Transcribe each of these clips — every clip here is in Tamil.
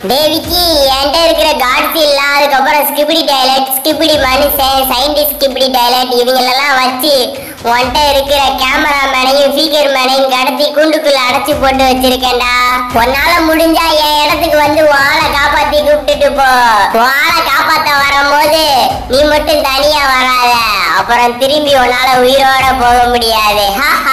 டேய் விக்கி என்கிட்ட இருக்கிற காட்ஸில்லா அதுக்கப்புறம் ஸ்கிபிடி டைலட் ஸ்கிபிடி மனுஷன் சயின்டிஸ்ட் ஸ்கிபிடி டைலட் இவங்களெல்லாம் வச்சு உன்கிட்ட இருக்கிற கேமராமேனையும் ஃபீகர் மேனையும் கடத்தி கூண்டுக்குள்ள அடைச்சு போட்டு வச்சிருக்கேன்டா உன்னால முடிஞ்சா என் இடத்துக்கு வந்து உன் ஆளை காப்பாத்தி கூப்பிட்டுட்டு போ உன் ஆளை காப்பாத்த வரும்போது நீ மட்டும் தனியா வராத அப்புறம் திரும்பி உன்னால உயிரோட போக முடியாது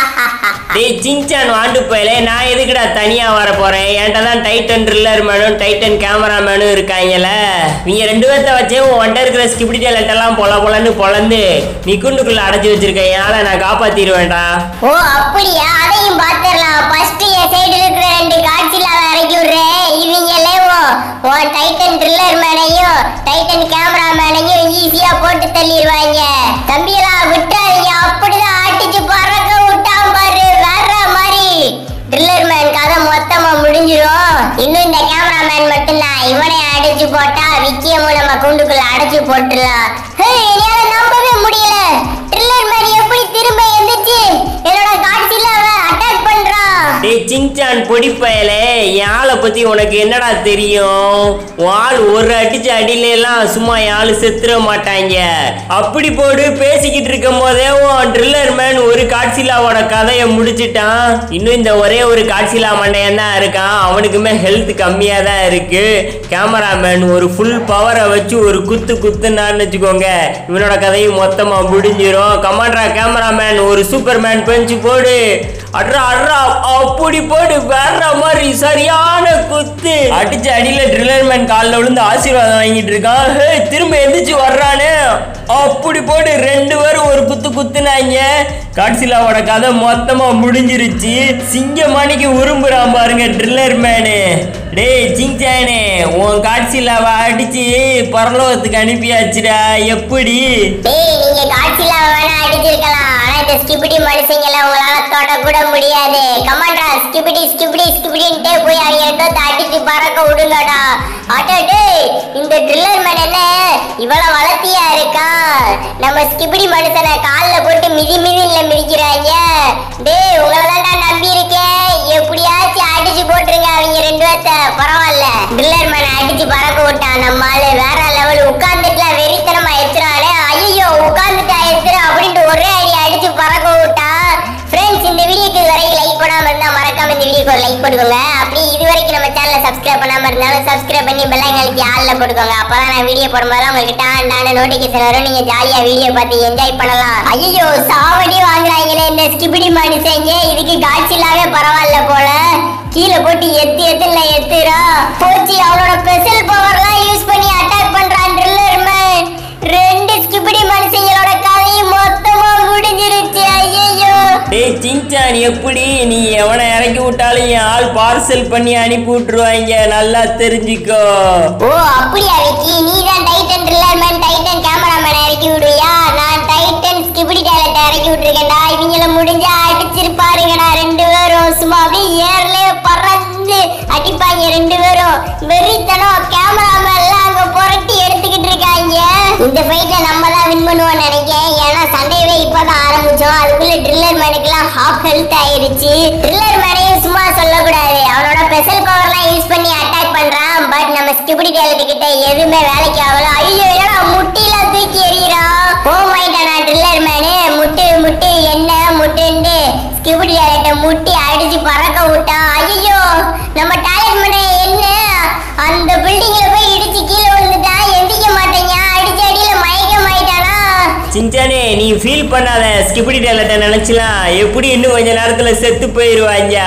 டேய் சிங்சான் வாண்டு போயிலே நான் எதுக்குடா தனியா வர போறேன் என்கிட்ட தான் டைட்டன் ட்ரில்லர் மேனும் டைட்டன் கேமராமேனும் இருக்காங்கல்ல நீங்க ரெண்டு பேர்த்த வச்சே உன்கிட்ட இருக்கிற ஸ்கிப்டி டேலண்ட் எல்லாம் பொல பொலன்னு பொலந்து நீ குண்டுக்குள்ள அடைச்சி வச்சிருக்க என்னால நான் காப்பாத்திடுவேன்டா ஓ அப்படியா அதையும் பாத்துரலாம் ஃபர்ஸ்ட் என் சைடு இருக்கிற ரெண்டு காட்சியில இறக்கி விடுறேன் இவங்களே உன் உன் டைட்டன் ட்ரில்லர் மேனையும் டைட்டன் கேமரா மேனையும் ஈஸியா போட்டு தள்ளிடுவாங்க தம்பியெல்லாம் விட்டாதீங்க அப்படிதான் அடிச்சு பறக்க விட்டான் பாரு வேற மாதிரி ட்ரில்லர் மேன் கதை மொத்தமா முடிஞ்சிரும் இன்னும் இந்த கேமராமேன் மட்டும்தான் இவனை அடிச்சு போட்டா விக்கிய மூலமா கூண்டுக்குள்ள அடைச்சு போட்டுடலாம் ஹே, என்னால நம்பவே முடியல ட்ரில்லர் மேன் எப்படி திரும்ப எந்திரிச்சு என்னோட காட்சியில அவன் அட்டாக் பண்றான் டேய் சிங்சான் பொடி பயலே என் ஆளை பத்தி உனக்கு என்னடா தெரியும் உன் ஆள் ஒரு அடிச்ச அடியில எல்லாம் சும்மா என் ஆளு செத்துற மாட்டாங்க அப்படி போடு பேசிக்கிட்டு இருக்கும் போதே உன் ட்ரில்லர் மேன் ஒரு காட்சிலாவோட கதையை முடிச்சிட்டான் இன்னும் இந்த ஒரே ஒரு காட்சிலா மண்டையன் தான் இருக்கான் அவனுக்குமே ஹெல்த் கம்மியா தான் இருக்கு கேமராமேன் ஒரு ஃபுல் பவரை வச்சு ஒரு குத்து குத்துனான்னு வச்சுக்கோங்க இவனோட கதையும் மொத்தமா முடிஞ்சிரும் கமாண்டரா கேமராமேன் ஒரு சூப்பர்மேன் பெஞ்சு போடு அட்ரா அட்ரா அப்படி போடு வேற மாதிரி சரியான குத்து அடிச்ச அடியில ட்ரில்லர் மேன் காலில் விழுந்து ஆசீர்வாதம் வாங்கிட்டு இருக்கான் ஹே, திரும்ப எந்திரிச்சு வர்றானே அப்படி போடு ரெண்டு பேரும் ஒரு குத்து குத்துனாங்க காட்சிலாவோட கதை மொத்தமா முடிஞ்சிருச்சு சிங்க மணிக்கு உரும்புறான் பாருங்க ட்ரில்லர் மேனு டேய் சிங்சானே உன் காட்சிலாவை அடிச்சு பரலோகத்துக்கு அனுப்பியாச்சுடா எப்படி டேய் நீங்க காட்சியில வேணா அடிச்சிருக்கலாம் ஆனா இந்த ஸ்கிபிடி மனுஷங்களை உங்களால தொட கூட முடியாது கமாண்டா ஸ்கிபிடி ஸ்கிபிடி ஸ்கிபிடின்ட்டே போய் அவங்க ரெண்டு அடிச்சு பறக்க விடுங்கடா அட டேய் இந்த ட்ரில்லர் மேன் என்ன இவ்வளவு வளர்த்தியா இருக்கான் நம்ம ஸ்கிபிடி மனுஷனை கால்ல போட்டு மிதி மிதில மிதிக்கிறாங்க டேய் உங்களை தான் நம்பி இருக்கேன் எப்படியாச்சும் அடிச்சு போட்டுருங்க அவங்க ரெண்டு பேர்த்த பரவாயில்ல ட்ரில்லர் மேன் அடிச்சு பறக்க விட்டான் நம்ம ஆளு வேற லெவல் உட்கார்ந்துட்டுல வெறித்தனமா எத்துறானே ஐயோ உட்கார்ந்துட்டா எத்துரு அப்படின்ட்டு ஒரே அடி அடிச்சு பறக்க விட்டான் ஃப்ரெண்ட்ஸ் இந்த வீடியோக்கு இது வரைக்கும் லைக் பண்ணாம இருந்தா மறக்காம இந்த வீடியோக்கு ஒரு லைக் போட்டுக்கோங்க அப்படி இது வரைக்கும் நம்ம சேனலை சப்ஸ்கிரைப் பண்ணாம இருந்தாலும் சப்ஸ்கிரைப் பண்ணி பெல் ஐக்கானுக்கு ஆள்ல போட்டுக்கோங்க அப்பதான் நான் வீடியோ போடும்போது உங்களுக்கு டான் டான நோட்டிபிகேஷன் வரும் நீங்க ஜாலியா வீடியோ பார்த்து என்ஜாய் பண்ணலாம் ஐயோ சாவடி வாங்குறாங்களே இந்த ஸ்கிபிடி மனுஷங்க இதுக்கு காய்ச்சலாவே பரவாயில்ல போல கீழே போட்டு எத்து எத்துல எத்துறா போச்சு அவனோட ஸ்பெஷல் பவர்லாம் யூஸ் பண்ணி அட்டாக் பண்றான் ட்ரில்லர் மேன் ரெண்டு ஸ்கிபிடி மனுஷங்களோட கதையும் மொத்தமா முடிஞ்சிருச்சு ஐயோ டேய் சிங்சான் எப்படி நீ எவனை இறக்கி விட்டாலும் என் ஆள் பார்சல் பண்ணி அனுப்பி விட்டுருவாங்க நல்லா தெரிஞ்சுக்கோ ஓ அப்படியா விக்கி நீ தான் டைட்டன் ட்ரில்லர் மேன் டைட்டன் கேமராமேன் இறக்கி விடுவியா நான் டைட்டன் ஸ்கிபிடி டேலண்ட் இறக்கி விட்டுருக்கேன்டா இவங்கள முடிஞ்சா அடிச்சிருப்பாருங்கடா ரெண்டு பேரும் சும்மா அப்படியே ஏர்லயே பறந்து அடிப்பாங்க ரெண்டு பேரும் வெறித்தனம் கேமராமேன் எல்லாம் அங்க புரட்டி எடுத்துக்கிட்டு இருக்காங்க இந்த ஃபைட்ல நம்ம தான் வின் பண்ணுவோம்னு நினைக்கிறேன் ஏன்னா சண்டையவே இப்பதான் ஆரம்பிச்சோம் அதுக்குள்ள ட்ரில்லர் மேனுக்குலாம் ஹாஃப் ஹெல்த் ஆயிருச்சு ட்ரில்லர் மேனையும் சும்மா சொல்லக்கூடாது அவனோட ஸ்பெஷல் பவர்லாம் யூஸ் பண்ணி அட்டாக் பண்றான் பட் நம்ம ஸ்கிபிடி டேலண்ட் கிட்ட எதுவுமே வேலைக்கு ஆகல ஐயோ என்னடா முட்டில தூக்கி எறிகிறான் போமாயிட்டானா ட்ரில்லர் மேனு முட்டு முட்டு என்ன முட்டுன்னு ஸ்கிபிடி டேலண்ட முட்டி அடிச்சு பறக்க விட்டான் ஐயோ நம்ம டேலண்ட் மேன என்ன அந்த பில்டிங்ல போய் இடிச்சு கீழே விழுந்துட்டான் எந்திக்க மாட்டேங்க அடிச்சு அடியில மயக்கம் ஆயிட்டானா சிஞ்சானே நீ ஃபீல் பண்ணாத ஸ்கிபிடி டேலண்ட்டை நினைச்சலாம் எப்படி இன்னும் கொஞ்ச நேரத்துல செத்து போயிடுவாங்க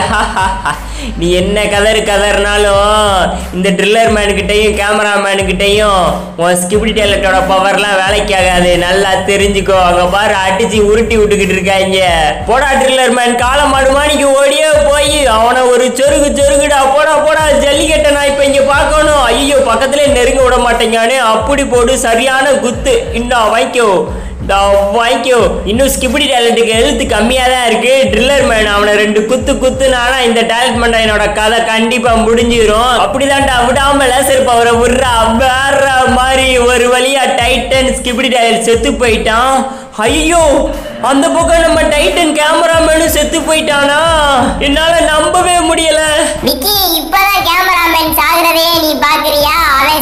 நீ என்ன கதறு கதறினாலும் இந்த ட்ரில்லர் மேனுக்கிட்டையும் கேமராமேனுக்கிட்டையும் உன் ஸ்கிபிடி டேலண்டோட பவர்லாம் வேலைக்கு ஆகாது நல்லா தெரிஞ்சுக்கோ அங்க பாரு அடிச்சு உருட்டி விட்டுக்கிட்டு இருக்காங்க போடா ட்ரில்லர் மேன் காலம் மாடுமானிக்கு ஓடியே போய் அவனை ஒரு சொருகு சொருகுடா போடா போடா ஜல்லிக்கட்டை நான் இப்ப இங்க பார்க்கணும் ஐயோ பக்கத்துல நெருங்க விட மாட்டேங்கானே அப்படி போடு சரியான குத்து இந்தா வாங்கிக்கோ இந்தா வாங்கிக்கோ இன்னும் ஸ்கிபிடி டேலண்ட்டுக்கு எழுத்து கம்மியா தான் இருக்கு ட்ரில்லர் மேன் அவனை ரெண்டு குத்து குத்துனானா இந்த டேலண்ட் மண்டையனோட கதை கண்டிப்பா முடிஞ்சிரும் அப்படிதான்டா விடாம லேசர் பவரை விடுறா வேற மாதிரி ஒரு வழியா டைட்டன் ஸ்கிபிடி டேலண்ட் செத்து போயிட்டான் ஐயோ அந்த பக்கம் நம்ம டைட்டன் கேமராமேனும் செத்து போயிட்டானா என்னால நம்பவே முடியல விக்கி இப்பதான் கேமராமேன் சாகுறதே நீ பாத்து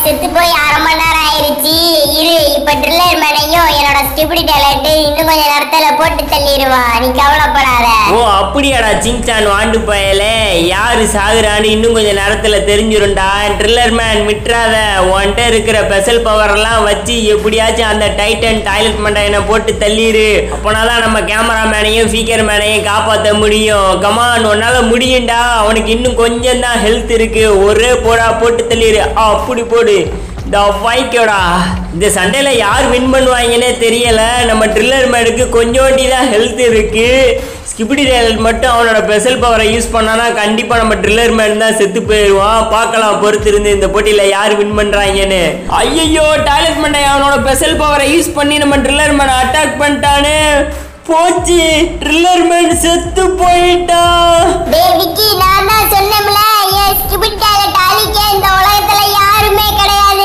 செத்து போய் அரை மணி நேரம் ஆயிருச்சு இரு இப்ப ட்ரில்லர் மேனையும் என்னோட ஸ்டிபிடி டேலண்ட் இன்னும் கொஞ்சம் நேரத்துல போட்டு தள்ளிடுவா நீ கவலைப்படாத ஓ அப்படியாடா சிங்சான் வாண்டு பயலே யாரு சாகுறான்னு இன்னும் கொஞ்சம் நேரத்துல தெரிஞ்சிரும்டா ட்ரில்லர் மேன் விட்டுறாத உன்கிட்ட இருக்கிற ஸ்பெஷல் பவர் எல்லாம் வச்சு எப்படியாச்சும் அந்த டைட்டன் டாய்லெட் மண்டையனை போட்டு தள்ளிடு அப்போனாதான் நம்ம கேமரா மேனையும் ஃபீக்கர் மேனையும் காப்பாற்ற முடியும் கமான் உன்னால முடியும்டா அவனுக்கு இன்னும் கொஞ்சம் தான் ஹெல்த் இருக்கு ஒரே போடா போட்டு தள்ளிடு ஆ, அப்படி போடு இந்த வாய்க்கோடா இந்த சண்டையில யார் வின் பண்ணுவாங்கன்னே தெரியல நம்ம ட்ரில்லர் மேனுக்கு கொஞ்சோண்டி தான் ஹெல்த் இருக்கு ஸ்கிபிடி டேலட் மட்டும் அவனோட ஸ்பெஷல் பவரை யூஸ் பண்ணானா கண்டிப்பா நம்ம ட்ரில்லர் மேன் தான் செத்து போயிடுவான் பார்க்கலாம் பொறுத்து இருந்து இந்த போட்டியில யார் வின் பண்றாங்கன்னு ஐயோ டாய்லெட் மண்டை அவனோட ஸ்பெஷல் பவரை யூஸ் பண்ணி நம்ம ட்ரில்லர் மேன் அட்டாக் பண்ணிட்டானே போச்சு ட்ரில்லர் மேன் செத்து போயிட்டான் டேய் விக்கி நான் தான் சொன்னேன்ல என் ஸ்கிபிடி டேலண்ட் அழிக்க இந்த உலகத்துல யாருமே கிடையாது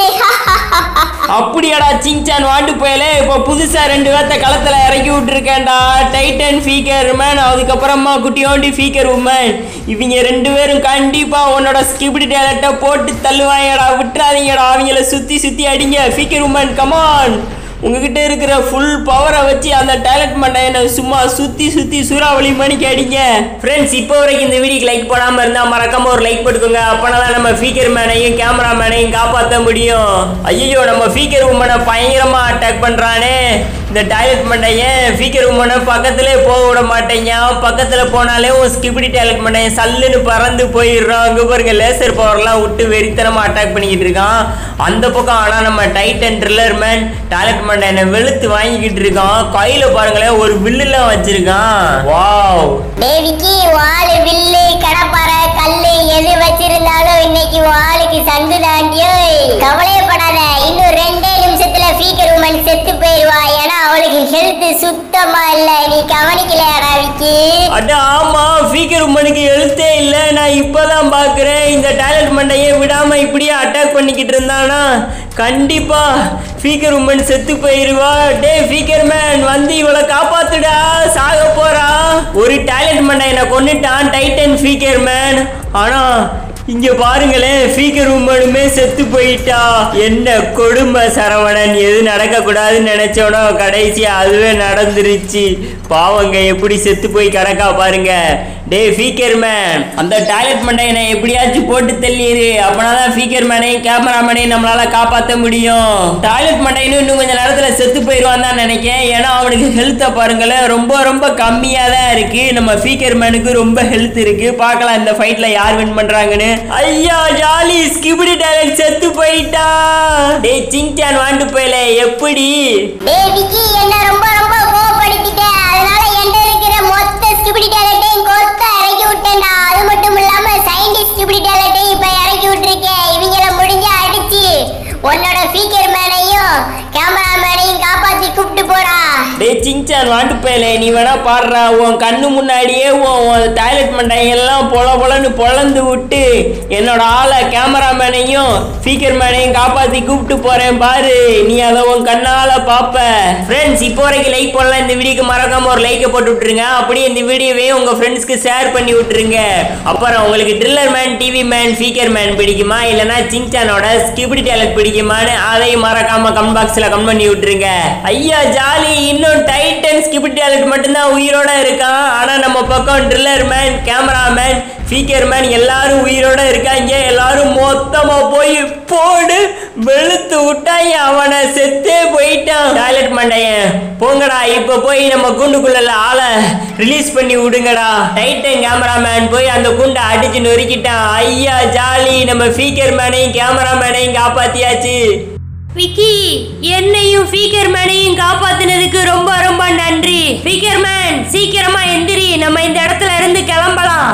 அப்படியாடா சிங்சான் வாண்டு போயலே இப்போ புதுசா ரெண்டு பேர்த்த களத்துல இறக்கி விட்டுருக்கேன்டா டைட்டன் ஃபீக்கர் மேன் அதுக்கப்புறமா குட்டியோண்டி ஃபீக்கர் உமன் இவங்க ரெண்டு பேரும் கண்டிப்பா உன்னோட ஸ்கிபிடி டேலண்ட்டை போட்டு தள்ளுவாங்கடா விட்டுறாதீங்கடா அவங்கள சுத்தி சுத்தி அடிங்க ஃபீக்கர் உமன் கமான் உங்ககிட்ட இருக்கிற ஃபுல் பவரை வச்சு அந்த டேலண்ட் மண்டையனை சும்மா சுத்தி சுத்தி சூறாவளி மணிக்கு அடிங்க ஃப்ரெண்ட்ஸ் இப்போ வரைக்கும் இந்த வீடியோக்கு லைக் போடாம இருந்தா மறக்காம ஒரு லைக் போட்டுக்கோங்க அப்பனா தான் நம்ம ஃபீக்கர் மேனையும் கேமரா மேனையும் காப்பாற்ற முடியும் ஐயோ நம்ம ஃபீக்கர் உமனை பயங்கரமா அட்டாக் பண்றானே இந்த டாய்லெட் மண்டையன் ஃபீக்கர் உமனை பக்கத்திலே போக விட மாட்டேங்க பக்கத்துல போனாலே உன் ஸ்கிபிடி டாய்லெட் மண்டையன் சல்லுன்னு பறந்து போயிடுறான் அங்க பாருங்க லேசர் பவர்லாம் விட்டு வெறித்தனமா அட்டாக் பண்ணிக்கிட்டு இருக்கான் அந்த பக்கம் ஆனா நம்ம டைட்டன் ட்ரில்லர் மேன் டாய்லெட் மண்டையனை வெளுத்து வாங்கிக்கிட்டு இருக்கான் கையில பாருங்களேன் ஒரு வில்லுலாம் வச்சிருக்கான் வாவ் டேய் விக்கி வாளு வில்லு கடப்பாறை கல்லு எது வச்சிருந்தாலும் இன்னைக்கு வாளுக்கு சங்கு தாண்டியோ கவலையப்படாத இன்னும் ரெண்டே நிமிஷத்துல ஃபீக்கர் உமன் செத்து போயிருவா ஏன்னா அவளுக்கு ஹெல்த் சுத்தமா இல்ல நீ கவனிக்கலையாடா விக்கி அட ஆமா ஃபீக்கர் உமனுக்கு எழுத்தே இல்ல நான் இப்பதான் பாக்குறேன் இந்த டாய்லெட் மண்டையை விடாம இப்படியே அட்டாக் பண்ணிக்கிட்டு இருந்தானா கண்டிப்பா ஃபீக்கர் உமன் செத்து போயிருவா டே ஃபீக்கர் மேன் வந்து இவளை காப்பாத்துடா சாக போறா ஒரு டாய்லெட் மண்டையனை கொன்னுட்டான் டைட்டன் ஃபீக்கர் மேன் ஆனா இங்க பாருங்களேன் ஃபீக்கர் உமனுமே செத்து போயிட்டா என்ன கொடுமை சரவணன் எது நடக்க கூடாதுன்னு நினைச்சோனோ கடைசியா அதுவே நடந்துருச்சு பாவங்க எப்படி செத்து போய் கிடக்கா பாருங்க டே ஃபீக்கர் மேன் அந்த டாய்லெட் மண்டையனை எப்படியாச்சும் போட்டு தள்ளிடு அப்பனாதான் ஃபீக்கர் மேனையும் கேமராமேனையும் நம்மளால காப்பாற்ற முடியும் டாய்லெட் மண்டையனும் இன்னும் கொஞ்சம் நேரத்துல செத்து போயிடுவான் தான் நினைக்கிறேன் ஏன்னா அவனுக்கு ஹெல்த்தை பாருங்களேன் ரொம்ப ரொம்ப கம்மியா தான் இருக்கு நம்ம ஃபீக்கர் மேனுக்கு ரொம்ப ஹெல்த் இருக்கு பார்க்கலாம் இந்த ஃபைட்ல யார் வின் பண்றாங்கன்னு ஐயா ஜாலி ஸ்கிபிடி டாய்லெட் செத்து போயிட்டா டேய் சிங்சான் வாண்டு போயல எப்படி டேய் விக்கி என்ன ரொம்ப ரொம்ப கோவப்படுத்திட்ட அதனால என்கிட்ட இருக்கிற மொத்த ஸ்கிபிடி டேலண்ட்டையும் கொத்த இறக்கி விட்டேன்டா அது மட்டும் இல்லாம சயின்டிஸ்ட் ஸ்கிபிடி டேலண்ட்டையும் இப்ப இறக்கி விட்டுருக்கேன் இவங்கள முடிஞ்ச அடிச்சு உன்னோட ஃபீக்கர் மேனையும் கேமரா மேனையும் காப்பாத்தி கூப்பிட்டு போடா டேய் சிங்சான் வாண்டு போயல நீ வேணா பாடுறா உன் கண்ணு முன்னாடியே உன் உன் டாய்லெட் மண்டையெல்லாம் பொல பொலன்னு பொழந்து விட்டு என்னோட ஆளை கேமராமேனையும் ஃபீக்கர் மேனையும் காப்பாத்தி கூப்பிட்டு போறேன் பாரு நீ அதை உன் கண்ணால பாப்ப ஃப்ரெண்ட்ஸ் இப்போ வரைக்கும் லைக் போடலாம் இந்த வீடியோக்கு மறக்காம ஒரு லைக்கை போட்டு விட்டுருங்க அப்படியே இந்த வீடியோவே உங்க ஃப்ரெண்ட்ஸ்க்கு ஷேர் பண்ணி விட்டுருங்க அப்புறம் உங்களுக்கு driller man TV man speaker man பிடிக்குமா இல்லைன்னா சிங்சானோட ஸ்கிபிடி டேலட் பிடிக்குமான்னு அதையும் மறக்காம கமெண்ட் பாக்ஸ்ல கமெண்ட் பண்ணி விட்டுருங்க ஐயா ஜாலி இன்னும் டைட்டன் ஸ்கிபிடி டேலட் மட்டும்தான் உயிரோட இருக்கான் ஆனா நம்ம பக்கம் driller man camera man speaker man எல்லாரும் உயிரோட இருக்காங்க எல்லாரும் மொத்தமா போய் போடு வெளுத்து விட்டாங்க அவனை செத்தே போயிட்டான் டாய்லெட் மண்டையன் போங்கடா இப்ப போய் நம்ம கூண்டுக்குள்ள ஆளை ரிலீஸ் பண்ணி விடுங்கடா டைட்டன் கேமராமேன் போய் அந்த குண்டை அடிச்சு நொறுக்கிட்டான் ஐயா ஜாலி நம்ம ஃபீக்கர் மேனையும் கேமரா மேனையும் காப்பாத்தியாச்சு விக்கி என்னையும் ஃபீக்கர் மேனையும் காப்பாத்தினதுக்கு ரொம்ப ரொம்ப நன்றி ஃபீக்கர் மேன் சீக்கிரமா எந்திரி நம்ம இந்த இடத்துல இருந்து கிளம்பலாம்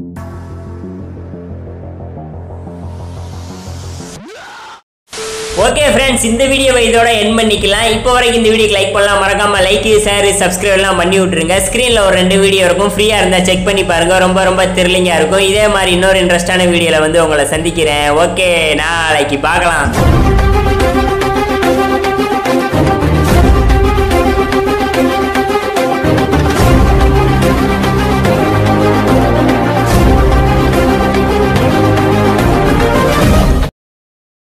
ஓகே ஃப்ரெண்ட்ஸ் இந்த வீடியோவை இதோட என் பண்ணிக்கலாம் இப்போ வரைக்கும் இந்த வீடியோக்கு லைக் பண்ணலாம் மறக்காம லைக் ஷேர் சப்ஸ்கிரைப் எல்லாம் பண்ணி விட்ருங்க ஸ்க்ரீனில் ஒரு ரெண்டு வீடியோ இருக்கும் ஃப்ரீயாக இருந்தால் செக் பண்ணி பாருங்க ரொம்ப ரொம்ப த்ரில்லிங்காக இருக்கும் இதே மாதிரி இன்னொரு இன்ட்ரெஸ்டான வீடியோவில் வந்து உங்களை சந்திக்கிறேன் ஓகே நாளைக்கு பார்க்கலாம்